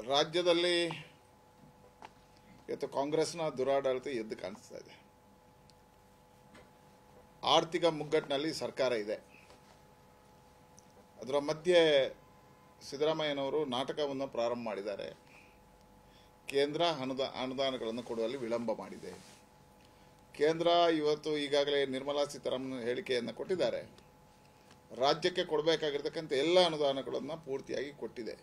ರಾಜ್ಯದಲ್ಲಿ ಇವತ್ತು ಕಾಂಗ್ರೆಸ್ನ ದುರಾಡಳಿತ ಎದ್ದು ಕಾಣಿಸ್ತಾ ಇದೆ ಆರ್ಥಿಕ ಮುಗ್ಗಟ್ಟಿನಲ್ಲಿ ಸರ್ಕಾರ ಇದೆ ಅದರ ಮಧ್ಯೆ ಸಿದ್ದರಾಮಯ್ಯನವರು ನಾಟಕವನ್ನು ಪ್ರಾರಂಭ ಮಾಡಿದ್ದಾರೆ ಕೇಂದ್ರ ಅನುದಾ ಅನುದಾನಗಳನ್ನು ಕೊಡುವಲ್ಲಿ ವಿಳಂಬ ಮಾಡಿದೆ ಕೇಂದ್ರ ಇವತ್ತು ಈಗಾಗಲೇ ನಿರ್ಮಲಾ ಸೀತಾರಾಮನ್ ಹೇಳಿಕೆಯನ್ನು ಕೊಟ್ಟಿದ್ದಾರೆ ರಾಜ್ಯಕ್ಕೆ ಕೊಡಬೇಕಾಗಿರ್ತಕ್ಕಂಥ ಎಲ್ಲ ಅನುದಾನಗಳನ್ನು ಪೂರ್ತಿಯಾಗಿ ಕೊಟ್ಟಿದೆ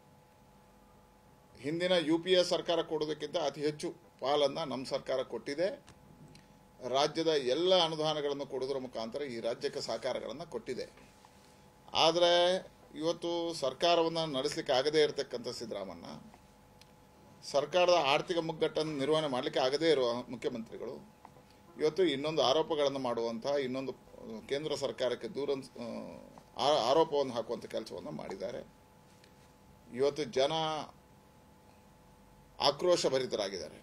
ಹಿಂದಿನ ಯು ಪಿ ಎ ಸರ್ಕಾರ ಕೊಡೋದಕ್ಕಿಂತ ಅತಿ ಹೆಚ್ಚು ಪಾಲನ್ನು ನಮ್ಮ ಸರ್ಕಾರ ಕೊಟ್ಟಿದೆ ರಾಜ್ಯದ ಎಲ್ಲ ಅನುದಾನಗಳನ್ನು ಕೊಡೋದ್ರ ಮುಖಾಂತರ ಈ ರಾಜ್ಯಕ್ಕೆ ಸಹಕಾರಗಳನ್ನು ಕೊಟ್ಟಿದೆ ಆದರೆ ಇವತ್ತು ಸರ್ಕಾರವನ್ನು ನಡೆಸಲಿಕ್ಕೆ ಆಗದೇ ಇರತಕ್ಕಂಥ ಸಿದ್ದರಾಮಣ್ಣ ಸರ್ಕಾರದ ಆರ್ಥಿಕ ಮುಗ್ಗಟ್ಟನ್ನು ನಿರ್ವಹಣೆ ಮಾಡಲಿಕ್ಕೆ ಆಗದೇ ಇರುವ ಮುಖ್ಯಮಂತ್ರಿಗಳು ಇವತ್ತು ಇನ್ನೊಂದು ಆರೋಪಗಳನ್ನು ಮಾಡುವಂಥ ಇನ್ನೊಂದು ಕೇಂದ್ರ ಸರ್ಕಾರಕ್ಕೆ ದೂರ ಆರೋಪವನ್ನು ಹಾಕುವಂಥ ಕೆಲಸವನ್ನು ಮಾಡಿದ್ದಾರೆ ಇವತ್ತು ಜನ ಆಕ್ರೋಶ ಭರಿತರಾಗಿದ್ದಾರೆ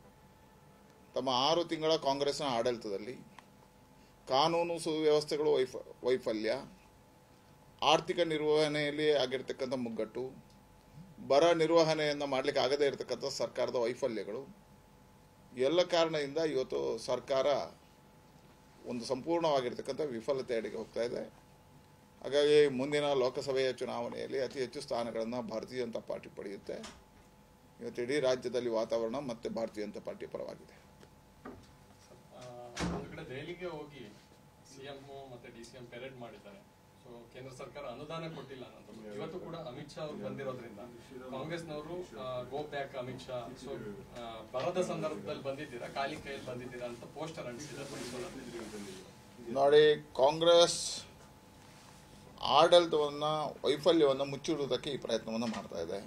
ತಮ್ಮ ಆರು ತಿಂಗಳ ಕಾಂಗ್ರೆಸ್ನ ಆಡಳಿತದಲ್ಲಿ ಕಾನೂನು ಸುವ್ಯವಸ್ಥೆಗಳು ವೈಫ ವೈಫಲ್ಯ ಆರ್ಥಿಕ ನಿರ್ವಹಣೆಯಲ್ಲಿ ಆಗಿರ್ತಕ್ಕಂಥ ಮುಗ್ಗಟ್ಟು ಬರ ನಿರ್ವಹಣೆಯನ್ನು ಮಾಡಲಿಕ್ಕೆ ಆಗದೇ ಇರತಕ್ಕಂಥ ಸರ್ಕಾರದ ವೈಫಲ್ಯಗಳು ಎಲ್ಲ ಕಾರಣದಿಂದ ಇವತ್ತು ಸರ್ಕಾರ ಒಂದು ಸಂಪೂರ್ಣವಾಗಿರ್ತಕ್ಕಂಥ ವಿಫಲತೆಯಡೆಗೆ ಹೋಗ್ತಾ ಇದೆ ಹಾಗಾಗಿ ಮುಂದಿನ ಲೋಕಸಭೆಯ ಚುನಾವಣೆಯಲ್ಲಿ ಅತಿ ಹೆಚ್ಚು ಸ್ಥಾನಗಳನ್ನು ಭಾರತೀಯ ಜನತಾ ಪಾರ್ಟಿ ಪಡೆಯುತ್ತೆ ಇವತ್ತು ಇಡೀ ರಾಜ್ಯದಲ್ಲಿ ವಾತಾವರಣ ಮತ್ತೆ ಭಾರತೀಯ ಜನತಾ ಪಾರ್ಟಿ ಪರವಾಗಿದೆ ಆ, ಒಂದು ಕಡೆ ದೆಹಲಿಗೆ ಹೋಗಿ ಸಿಎಂ ಮತ್ತೆ ಡಿ ಸಿಎಂ ಪೆರೇಡ್ ಮಾಡಿದ್ದಾರೆ ಸೊ ಕೇಂದ್ರ ಸರ್ಕಾರ ಅನುದಾನ ಕೊಟ್ಟಿಲ್ಲ ಅನ್ನೋದು ಇವತ್ತು ಕೂಡ ಅಮಿತ್ ಶಾ ಅವರು ಬಂದಿರೋದ್ರಿಂದ ಕಾಂಗ್ರೆಸ್ನವರು go back Amit Shah so ಬರದ ಸಂದರ್ಭದಲ್ಲಿ ಬಂದಿದ್ದೀರಾ ಖಾಲಿ ಕೈಯಲ್ಲಿ ಬಂದಿದ್ದೀರಾ ಅಂತ ಪೋಸ್ಟರ್ ಅಂಟಿಸಿದ್ದಾರೆ ಮೈಸೂರಲ್ಲಿ ನೋಡಿ ಕಾಂಗ್ರೆಸ್ ಆಡಳಿತವನ್ನು ವೈಫಲ್ಯವನ್ನು ಮುಚ್ಚಿಡುವುದಕ್ಕೆ ಈ ಪ್ರಯತ್ನವನ್ನು ಮಾಡ್ತಾ ಇದೆ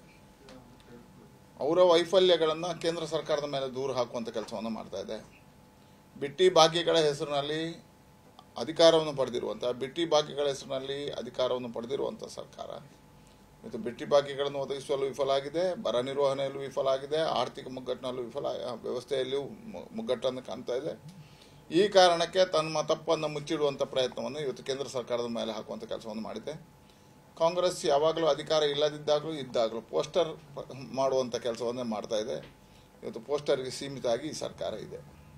ಅವರ ವೈಫಲ್ಯಗಳನ್ನು ಕೇಂದ್ರ ಸರ್ಕಾರದ ಮೇಲೆ ದೂರ ಹಾಕುವಂಥ ಕೆಲಸವನ್ನು ಮಾಡ್ತಾ ಇದೆ ಬಿಟ್ಟಿ ಭಾಗ್ಯಗಳ ಹೆಸರಿನಲ್ಲಿ ಅಧಿಕಾರವನ್ನು ಪಡೆದಿರುವಂಥ ಬಿಟ್ಟಿ ಭಾಗ್ಯಗಳ ಹೆಸರಿನಲ್ಲಿ ಅಧಿಕಾರವನ್ನು ಪಡೆದಿರುವಂಥ ಸರ್ಕಾರ ಇವತ್ತು ಬಿಟ್ಟಿ ಭಾಗ್ಯಗಳನ್ನು ಒದಗಿಸುವಲ್ಲೂ ವಿಫಲ ಆಗಿದೆ ಬರ ನಿರ್ವಹಣೆಯಲ್ಲೂ ವಿಫಲ ಆಗಿದೆ ಆರ್ಥಿಕ ಮುಗ್ಗಟ್ಟಿನಲ್ಲೂ ವಿಫಲ ವ್ಯವಸ್ಥೆಯಲ್ಲಿಯೂ ಮು- ಮುಗ್ಗಟ್ಟನ್ನು ಕಾಣ್ತಾ ಇದೆ ಈ ಕಾರಣಕ್ಕೆ ತನ್ನ ತಪ್ಪನ್ನು ಮುಚ್ಚಿಡುವಂಥ ಪ್ರಯತ್ನವನ್ನು ಇವತ್ತು ಕೇಂದ್ರ ಸರ್ಕಾರದ ಮೇಲೆ ಹಾಕುವಂಥ ಕೆಲಸವನ್ನು ಮಾಡಿದೆ ಕಾಂಗ್ರೆಸ್ ಯಾವಾಗಲೂ ಅಧಿಕಾರ ಇಲ್ಲದಿದ್ದಾಗಲೂ ಇದ್ದಾಗಲೂ ಪೋಸ್ಟರ್ ಮಾಡುವಂಥ ಕೆಲಸವನ್ನೇ ಮಾಡ್ತಾ ಇದೆ ಇವತ್ತು ಪೋಸ್ಟರ್ಗೆ ಸೀಮಿತ ಆಗಿ ಈ ಸರ್ಕಾರ ಇದೆ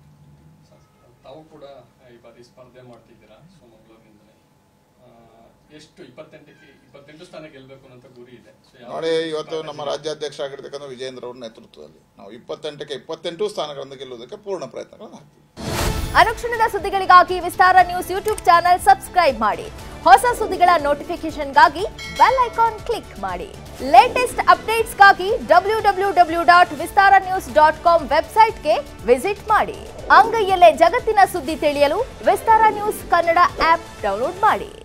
ತಾವು ಕೂಡ ಈ ಬಾರಿ ಸ್ಪರ್ಧೆ ಮಾಡ್ತಿದ್ದೀರಾ ಸೊ ಮಂಗಳೂರಿನಿಂದಲೇ ಆ, ಎಷ್ಟು ಇಪ್ಪತ್ತೆಂಟಕ್ಕೆ ಇಪ್ಪತ್ತೆಂಟು ಸ್ಥಾನ ಗೆಲ್ಲಬೇಕು ಅಂತ ಗುರಿ ಇದೆ ಸೊ ಯಾವ ನೋಡಿ ಇವತ್ತು ನಮ್ಮ ರಾಜ್ಯಾಧ್ಯಕ್ಷ ಆಗಿರ್ತಕ್ಕಂಥ ವಿಜೇಂದ್ರ ಅವ್ರ ನೇತೃತ್ವದಲ್ಲಿ ನಾವು ಇಪ್ಪತ್ತೆಂಟಕ್ಕೆ ಇಪ್ಪತ್ತೆಂಟು ಸ್ಥಾನಗಳನ್ನು ಗೆಲ್ಲುವುದಕ್ಕೆ ಪೂರ್ಣ ಪ್ರಯತ್ನಗಳನ್ನು ಹಾಕ್ತೀವಿ ಅನುಕ್ಷಣದ ಸುದ್ದಿಗಳಿಗಾಗಿ Vistara news YouTube channel subscribe ಮಾಡಿ ಹೊಸ ಸುದ್ದಿಗಳ ನೋಟಿಫಿಕೇಶನ್ಗಾಗಿ ಬೆಲ್ ಐಕಾನ್ ಕ್ಲಿಕ್ ಮಾಡಿ ಲೇಟೆಸ್ಟ್ ಅಪ್ಡೇಟ್ಸ್ಗಾಗಿ W W W dot Vistara news dot com ವೆಬ್ಸೈಟ್ಗೆ ವಿಸಿಟ್ ಮಾಡಿ ಅಂಗೈಯಲ್ಲೇ ಜಗತ್ತಿನ ಸುದ್ದಿ ತಿಳಿಯಲು Vistara news Kannada app download ಮಾಡಿ